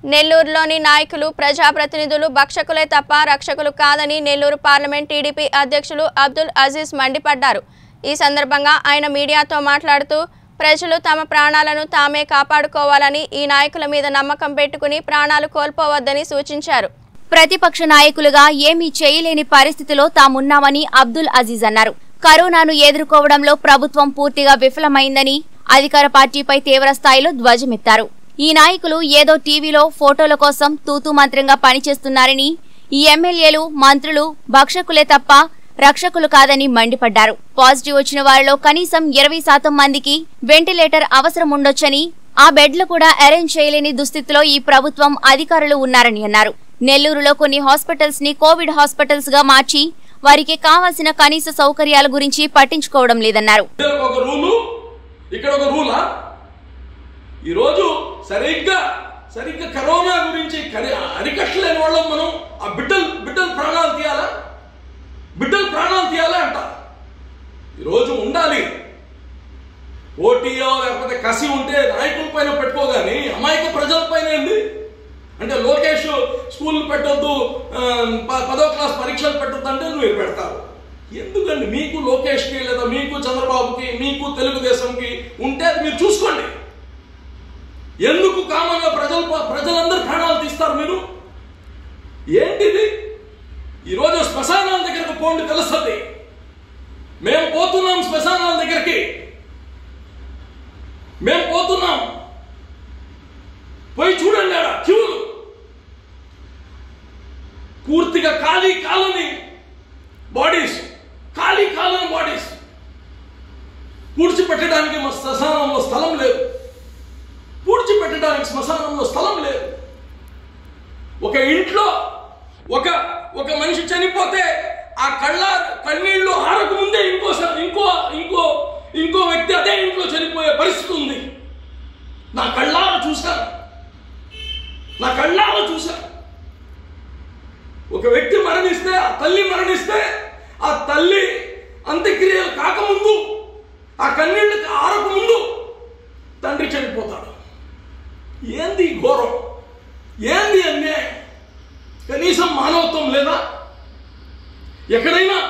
నెల్లూరులోని నాయకులు ప్రజాప్రతినిధులు భక్షకులే తప్ప రక్షకులు కాదని నెల్లూరు పార్లమెంట్ టీడీపీ అధ్యక్షులు అబ్దుల్ అజీజ్ మండిపడ్డారు ఈ సందర్భంగా ఆయన మీడియాతో మాట్లాడుతూ ప్రజలు తమ ప్రాణాలను తామే కాపాడుకోవాలని ఈ నాయకుల మీద నమ్మకం పెట్టుకుని ప్రాణాలు కోల్పోవద్దని సూచించారు ప్రతిపక్ష నాయకులుగా ఏమీ చేయలేని పరిస్థితిలో తామున్నామని అబ్దుల్ అజీజ్ అన్నారు కరోనాను ఎదుర్కోవడంలో ప్రభుత్వం పూర్తిగా విఫలమైందని అధికార పార్టీపై తీవ్ర స్థాయిలో ధ్వజమెత్తారు ఈ నాయకులు ఏదో టీవీలో ఫోటోల కోసం తూతూ మంత్రంగా పనిచేస్తున్నారని ఈ ఎమ్మెల్యేలు మంత్రులు భక్షకులే తప్ప రక్షకులు కాదని మండిపడ్డారు పాజిటివ్ వచ్చిన వారిలో కనీసం ఇరవై శాతం మందికి వెంటిలేటర్ అవసరం ఉండొచ్చని ఆ బెడ్లు కూడా అరేంజ్ చేయలేని దుస్థితిలో ఈ ప్రభుత్వం అధికారులు ఉన్నారని అన్నారు నెల్లూరులో కొన్ని హాస్పిటల్స్ ని కోవిడ్ హాస్పిటల్స్ గా మార్చి వారికి కావాల్సిన కనీస సౌకర్యాల గురించి పట్టించుకోవడం లేదన్నారు ఇద్దరికి ఒక రూలు ఇక్కడ ఒక రూలా ఈరోజు సరిగ్గా సరిగ్గా కరోనా గురించి కరి- అరికట్టలేని వాళ్ళం మనం ఆ బిడ్డలు బిడ్డల ప్రాణాలు తీయాలా బిడ్డల ప్రాణాలు తీయాలా అంట ఈరోజు ఉండాలి ఓటీయో లేకపోతే కసి ఉంటే నాయకుల పైన పెట్టుకోగాని అమాయక ప్రజల పైన ఏంది అంటే లోకేష్ స్కూల్ పెట్టొద్దు ఆ, ప- పదో క్లాస్ పరీక్షలు పెట్టొద్దు అంటే మీరు పెడతారు ఎందుకండి మీకు లోకేష్కి లేదా మీకు చంద్రబాబుకి మీకు తెలుగుదేశంకి ఉంటే అది మీరు చూసుకోండి ఎందుకు కామన్గా ప్రజలు ప్రజలందరూ ప్రాణాలు తీస్తారు మీరు ఏంటిది ఈరోజు శ్మశానాల దగ్గరకు పోండి తెలుస్తుంది మేము పోతున్నాం శ్మశానాల దగ్గరికి మేము పోతున్నాం పోయి చూడండి ఆడ క్యూలు పూర్తిగా ఖాళీ కాలని బాడీస్ ఖాళీ కాలని బాడీస్ పూడ్చిపెట్టడానికి మా శ్మశానంలో స్థలం లేదు పూడ్చిపెట్టడానికి శ్మశానంలో స్థలం లేదు ఒక ఇంట్లో ఒక ఒక మనిషి చనిపోతే ఆ కళ్ళ కన్నీళ్లు ఆరక ముందే ఇంకోసారి ఇంకో ఇంకో ఇంకో వ్యక్తి అదే ఇంట్లో చనిపోయే పరిస్థితి ఉంది నా కళ్ళారా చూశాను నా కళ్ళారా చూశాను ఒక వ్యక్తి మరణిస్తే ఆ తల్లి మరణిస్తే ఆ తల్లి అంత్యక్రియలు కాకముందు ఆ కన్నీళ్ళకి ఆరక ముందు తండ్రి చనిపోతాడు ఏంది ఈ ఘోరం ఏంది అన్యాయం కనీసం మానవత్వం లేదా ఎక్కడైనా